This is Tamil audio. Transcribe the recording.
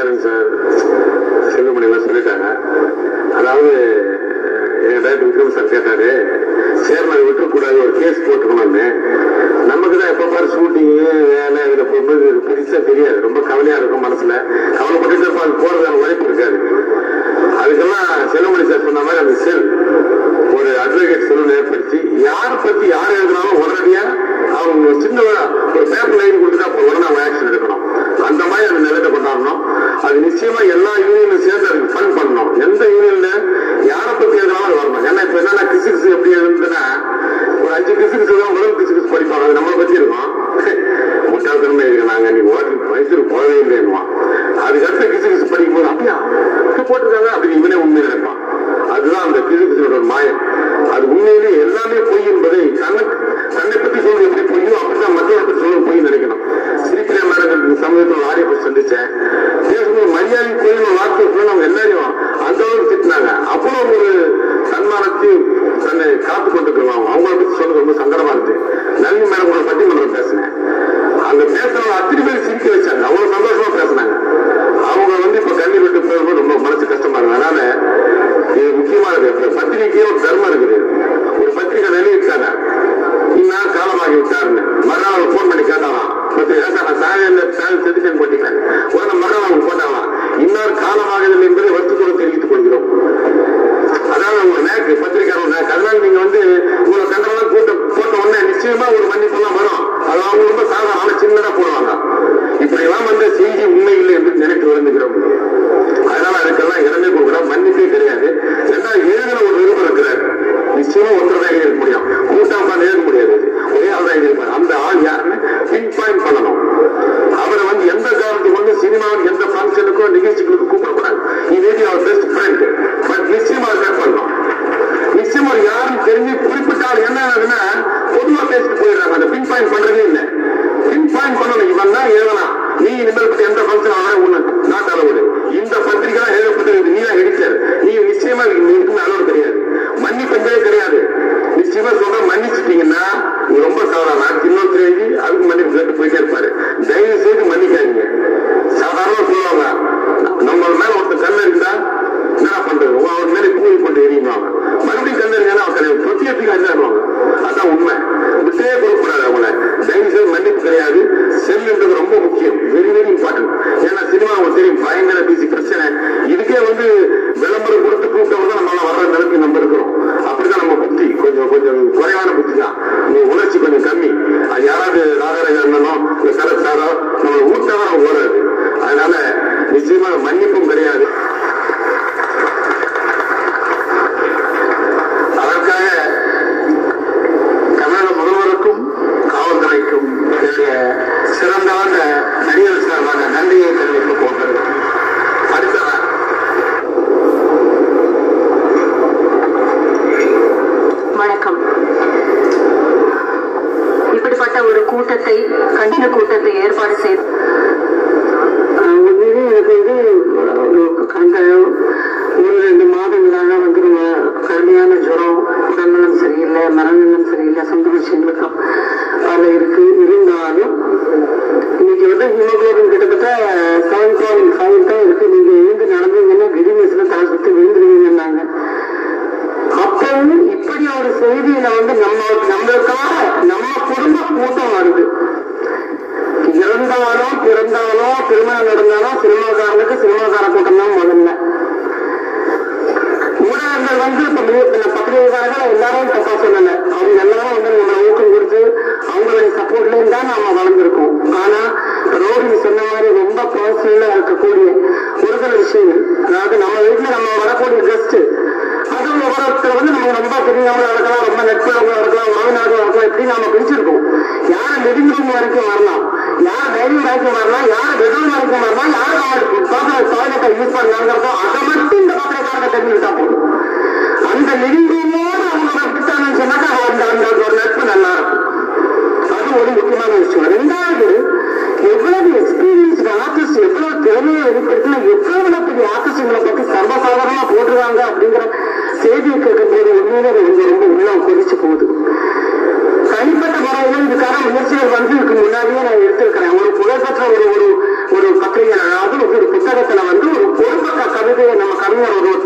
ஸ்டாலின் சார் செல்லுமணி எல்லாம் சொல்லிட்டாங்க அதாவது எங்க டைரக்டர் விக்ரம் சார் கேட்டாரு சேர்மன் விட்டுறக்கூடாது ஒரு கேஸ் போட்டுக்கணும்னு நமக்கு தான் எப்ப பாரு ஷூட்டிங் வேலை இதுல போகும்போது இது பெருசா தெரியாது ரொம்ப கவலையா இருக்கும் மனசுல கவலைப்பட்டுட்டு இருப்போம் அது போறதுக்கான வாய்ப்பு இருக்காது அதுக்கெல்லாம் செல்லுமணி சார் சொன்ன மாதிரி அந்த செல் ஒரு அட்வொகேட் செல் ஏற்படுத்தி யாரை பத்தி யார் எழுதினாலும் உடனடியா அவங்க சின்ன ஒரு பேப்பர் லைன் கொடுத்துட்டு அப்ப உடனே அவங்க ஆக்ஷன் எடுக்கணும் அந்த மாதிரி அந்த நிலையில கொண்டாடணும் அது நிச்சயமா எல்லா யூனியனும் சேர்ந்து அதுக்கு ஃபண்ட் பண்ணணும் எந்த யூனியன்ல யாரை பத்தி எழுதினாலும் அது வரணும் ஏன்னா இப்ப என்னன்னா பிசிக்ஸ் எப்படி எழுதுனா ஒரு அஞ்சு பிசிக்ஸ் தான் முதல் பிசிக்ஸ் படிப்பாங்க அது நம்மளை பத்தி இருக்கும் முட்டாள்தனமே இருக்கு நாங்க நீ ஓட்டு வயசுக்கு போகவே இல்லைன்னுமா அதுக்கடுத்த பிசிக்ஸ் படிக்கும் போது அப்படியா இப்படி போட்டிருக்காங்க அப்படி இவனே உண்மை நினைப்பான் அதுதான் அந்த பிசிக்ஸோட மாயம் அது உண்மையிலேயே எல்லாமே பொய் என்பதை தன்னுக்கு தன்னை பத்தி சொல்றது எப்படி பொய்யோ அப்படிதான் மற்றவரை பத்தி சொல்றது பொய் நினைக்கணும் சிரிப்பிலே மேடம் சமயத்தில் ஆரிய பத்தி சந்திச்சேன் பேசும்போது மரியாதை பொய்னு வார்த்தை சொல்லி அவங்க எல்லாரையும் அந்த அளவுக்கு திட்டினாங்க அவ்வளவு ஒரு சன்மானத்தையும் தன்னை காத்து கொண்டிருக்கிறவங்க அவங்கள பத்தி சொல்றது ரொம்ப சங்கடமா இருக்கு நளினி மேடம் கூட பட்டிமன்றம் பேசினேன் அங்க பேசுறவங்க அத்தனை பேர் சிரிக்க வச்சாங்க அவ்வளவு சந்தோஷமா பேசினாங்க அவங்க வந்து இப்ப கண்ணீர் விட்டு போகும்போது ரொம்ப மனசு கஷ்டமா இருக்கு அதனால இது முக்கியமானது இப்ப பத்திரிகையே ஒரு தர்மம் இருக்குது ஒரு பத்திரிகை வெளியிட்டாங்க இன்னும் காலமாகி விட்டாருன்னு மறுநாள் போன் பண்ணி கேட்டாலாம் பத்திரிகை சார் நான் சாயல் சாயல் செதுக்கன் போட்டிட்டேன் உடனே மறுநாள் அவங்க போட்டாங்களாம் இன்னொரு காலமாகுதல் என்பதை வருத்தத்தோடு தெரிவித்துக் கொள்கிறோம் அதாவது உங்க நேக்கு பத்திரிகையாளர் நேக்கு அதனால நீங்க வந்து உங்களை கண்டவங்க கூட்ட போட்ட உடனே நிச்சயமா ஒரு மன்னிப்பு எல்லாம் வரும் அது அவங்க ரொம்ப சாதாரண சின்னதா போடுவாங்க இப்படி எல்லாம் வந்து செய்தி உண்மை இல்லை என்று நினைத்து வருந்துகிறோம் அதனால அதுக்கெல்லாம் இடமே கொடுக்குறோம் மன்னிப்பே கிடையாது ரெண்டாவது எழுதின ஒரு நிருபர் இருக்கிறார் நிச்சயமா ஒருத்தர் தான் எழுதிருக்க முடியும் கூட்டம் உட்காந்து எழுத முடியாது ஒரே ஆள் தான் எழுதியிருப்பார் அந்த ஆள் யாருன்னு பின் பாயிண்ட் பண்ணணும் அவரை வந்து எந்த காரணத்தை கொண்டு சினிமாவின் எந்த ஃபங்க்ஷனுக்கோ நிகழ்ச்சிகளுக்கு கூப்பிடக்கூடாது இது அவர் பெஸ்ட் ஃப்ரெண்ட் பட் நிச்சயமா கட் பண்ணணும் நிச்சயமா யாரும் தெரிஞ்சு குறிப்பிட்டால் என்ன ஆகுதுன்னா பொதுவா பேசிட்டு போயிடுறாங்க அந்த பின் பாயிண்ட் பண்றதே இல்லை பின் பாயிண்ட் பண்ணணும் இவன் தான் எழுதலாம் நீ இனிமேல் பத்தி எந்த ஃபங்க்ஷன் ஆனா ஒண்ணு நாட் அளவுடு இந்த பத்திரிகை தான் எழுதப்பட்டது நீ தான் எடிட்டர் நீ நிச்சயமா இதுக்கு அளவு கிடையாது மன்னிப்பதே கிடையாது நிச்சயமா சொல்ற மன்னிச்சிட்டீங்கன்னா நீ ரொம்ப சாதாரண இன்னொருத்தர் எழுதி அதுக்கு மன்னிப்பு கேட்டு போயிட்டே இருப்பாரு தயவு செய்து மன்னிக்காதீங்க சாதாரணமா சொல்லுவாங்க நம்ம மேல ஒருத்தர் கண்ணு இருந்தா என்ன பண்றது உங்க அவர் மேல பூமி கொண்டு எரியுவாங்க மறுபடியும் கண்ணு இருந்தா அவர் கிடையாது பிரத்யேகத்துக்கு அஞ்சாடுவாங்க அதான் உண்மை விட்டே கொடுக்கூடாது அவங்கள தயவு செய்து மன்னிப்பு கிடையாது செல்லுன்றது ரொம்ப முக்கியம் வெரி வெரி இம்பார்ட்டன்ட் ஏன்னா சினிமா உங்களுக்கு தெரியும் பயங்கர பிசி பிரச்சனை இதுக்கே வந்து விளம்பரம் கொடுத்து கூப்பிட்டவங்க தான் நம்மளால வர்ற நிலைக்கு நம்ம இருக்கிறோம் அப்படிதான் நம்ம புத்தி கொஞ்சம் கொஞ்சம் குறைவான புத்தி தான் நீ உணர்ச்சி கொஞ்சம் கம்மி அது யாராவது ராகராஜ அண்ணனோ இல்ல சரத் சாரோ நம்ம ஊட்டதான் நம்ம ஓடாது அதனால நிச்சயமா மன்னிப்பும் கிடையாது அதற்காக தமிழக முதல்வருக்கும் காவல்துறைக்கும் என்னுடைய சிறந்தான நடிகர் சார்பான நன்றியை தெரிவித்துக் கொண்டது அடுத்ததான் வணக்கம் இப்படிப்பட்ட ஒரு கூட்டத்தை கண்டின கூட்டத்தை ஏற்பாடு செய்து உண்மையிலே எனக்கு வந்து ஒரு கடந்த ஒரு ரெண்டு மாதங்களாக வந்து ரொம்ப கடுமையான ஜுரம் உடல்நலம் சரியில்லை மனநலம் சரியில்லை சொந்த விஷயங்களுக்கும் அதில் இருக்கு இருந்தாலும் இன்னைக்கு வந்து ஹீமோகுளோபின் கிட்டத்தட்ட செவன் பாயிண்ட் ஃபைவ் தான் இருக்கு நீங்க எழுந்து நடந்தீங்கன்னா கிரிமிஸ்ல தலை சுத்தி விழுந்துருவீங்கன்னாங்க அப்பவும் இப்படி ஒரு செய்தியில வந்து நம்ம நம்மளுக்காக நம்ம குடும்ப கூட்டம் வருது இறந்தாலும் பிறந்தாலும் திருமணம் நடந்தாலும் சினிமாக்காரனுக்கு சினிமாக்கார கூட்டம் தான் முதல்ல ஊடகங்கள் வந்து இப்ப மீ- இந்த பத்திரிகைக்காரர்கள் எல்லாரும் தப்பா சொல்லல அவங்க எல்லாரும் வந்து நம்மளை ஊக்கம் கொடுத்து அவங்களுடைய சப்போர்ட்லயும் தான் நாம வளர்ந்துருக்கோம் ஆனா ரோஹிணி சொன்ன மாதிரி ரொம்ப பர்சனலா இருக்கக்கூடிய ஒரு சில விஷயங்கள் அதாவது நம்ம வீட்டுல நம்ம வரக்கூடிய கெஸ்ட் அது ஒவ்வொருத்தர் வந்து நமக்கு ரொம்ப தெரிஞ்சவங்களா இருக்கலாம் ரொம்ப நட்புள்ளவங்களா இருக்கலாம் உறவினர்களா இருக்கலாம் இப்படி நாம பிரிச்சிருக்கோம் யார் லிவிங் ரூம் வரைக்கும் வரலாம் யார் டைனிங் வரைக்கும் வரலாம் யார் பெட்ரூம் வரைக்கும் வரலாம் யார் டாய்லெட்டை யூஸ் பண்ணாங்கிறதோ அதை மட்டும் இந்த பத்திரக்காரங்க தெரிஞ்சுக்கிட்டா போதும் அந்த லிவிங் ரூமோட அவங்க விட்டாங்கன்னு சொன்னாக்கா அந்த அந்த ஒரு நட்பு நல்லா இருக்கும் அது ஒரு முக்கியமான விஷயம் ரெண்டாவது எவ்வளவு எக்ஸ்பீரியன்ஸ்டு ஆர்டிஸ்ட் எவ்வளவு திறமையை வெளிப்படுத்தினா எவ்வளவு பெரிய ஆர்டிஸ்டுங்களை பத்தி சர்வசாதாரணமா போட்டுருவாங்க அப்படிங்கிற செய்தியை கேட்கும் போது உண்மையிலே ரொம்ப ரொம்ப உள்ளம் கொதிச்சு போகுது தனிப்பட்ட முறையில் இதுக்கான முயற்சிகள் வந்து இதுக்கு முன்னாடியே நான் எடுத்திருக்கிறேன் ஒரு புகழ்பெற்ற ஒரு ஒரு ஒரு பத்திரிகை அதாவது ஒரு புத்தகத்தை நான் கவிஞர் ஒரு